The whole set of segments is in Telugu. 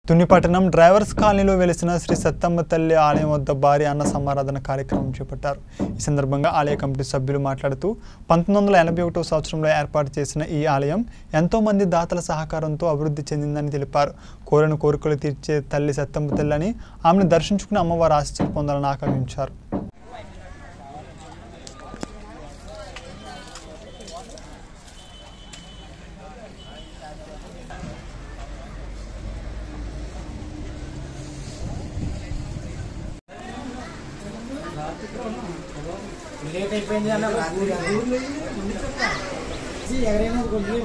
తునిపట్టణం డ్రైవర్స్ కాలనీలో వెలిసిన శ్రీ సత్తమ్మ తల్లి ఆలయం వద్ద భారీ అన్న సమారాధన కార్యక్రమం చేపట్టారు ఈ సందర్భంగా ఆలయ కమిటీ సభ్యులు మాట్లాడుతూ పంతొమ్మిది వందల ఎనభై ఒకటో సంవత్సరంలో ఏర్పాటు చేసిన ఈ ఆలయం ఎంతో మంది దాతల సహకారంతో అభివృద్ధి చెందిందని తెలిపారు కోరిన కోరికలు తీర్చే తల్లి సత్తమ్మ తల్లి అని ఆమెను దర్శించుకుని అమ్మవారి ఆశీస్సులు పొందాలని ఆకాంక్షించారు లేట్ అయిపోయింది అన్న ఎవరైనా కొంచెం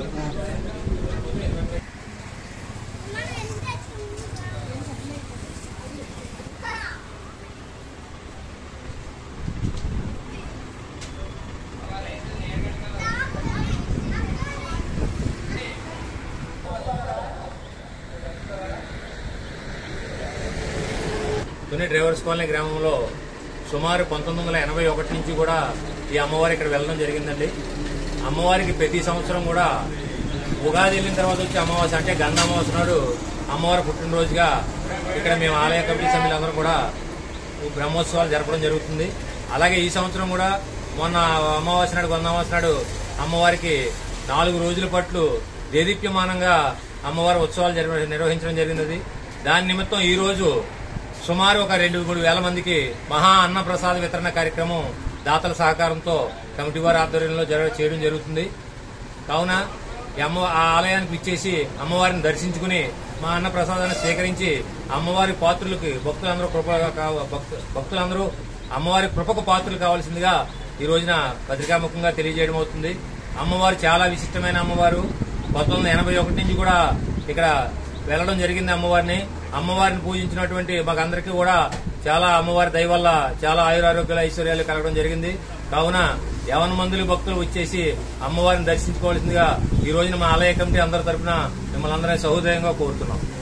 తుని డ్రైవర్స్ కాలనీ గ్రామంలో సుమారు పంతొమ్మిది వందల ఎనభై ఒకటి నుంచి కూడా ఈ అమ్మవారు ఇక్కడ వెళ్ళడం జరిగిందండి అమ్మవారికి ప్రతి సంవత్సరం కూడా ఉగాది వెళ్ళిన తర్వాత వచ్చి అమావాస్య అంటే గంధ అమావాస్య నాడు అమ్మవారి పుట్టినరోజుగా ఇక్కడ మేము ఆలయ కమిటీ సభ్యులందరూ కూడా బ్రహ్మోత్సవాలు జరపడం జరుగుతుంది అలాగే ఈ సంవత్సరం కూడా మొన్న అమావాస్య నాడు గంధ అమావాస్య నాడు అమ్మవారికి నాలుగు రోజుల పట్లు దేదీప్యమానంగా అమ్మవారి ఉత్సవాలు జరి- నిర్వహించడం జరిగినది దాని నిమిత్తం ఈ రోజు సుమారు ఒక రెండు మూడు వేల మందికి మహా అన్న ప్రసాద వితరణ కార్యక్రమం దాతల సహకారంతో కమిటీ వారి ఆధ్వర్యంలో జరగ చేయడం జరుగుతుంది కావున ఈ అమ్మ ఆ ఆలయానికి ఇచ్చేసి అమ్మవారిని దర్శించుకుని మా అన్న ప్రసాదాన్ని స్వీకరించి అమ్మవారి పాత్రులకి భక్తులందరూ కృప కావ- భక్తు- భక్తులందరూ అమ్మవారి కృపకు పాత్రలు కావాల్సిందిగా ఈ రోజున పత్రికాముఖంగా తెలియజేయడం అవుతుంది అమ్మవారు చాలా విశిష్టమైన అమ్మవారు పంతొమ్మిది వందల ఎనభై ఒకటి నుంచి కూడా ఇక్కడ వెళ్ళడం జరిగింది అమ్మవారిని అమ్మవారిని పూజించినటువంటి మాకందరికీ కూడా చాలా అమ్మవారి దయ వల్ల చాలా ఆయురారోగ్యాల ఐశ్వర్యాలు కలగడం జరిగింది కావున యవన మందులు భక్తులు వచ్చేసి అమ్మవారిని దర్శించుకోవాల్సిందిగా ఈ రోజున మా ఆలయ కమిటీ అందరి తరపున మిమ్మల్ని అందరినీ సహృదయంగా కోరుతున్నాం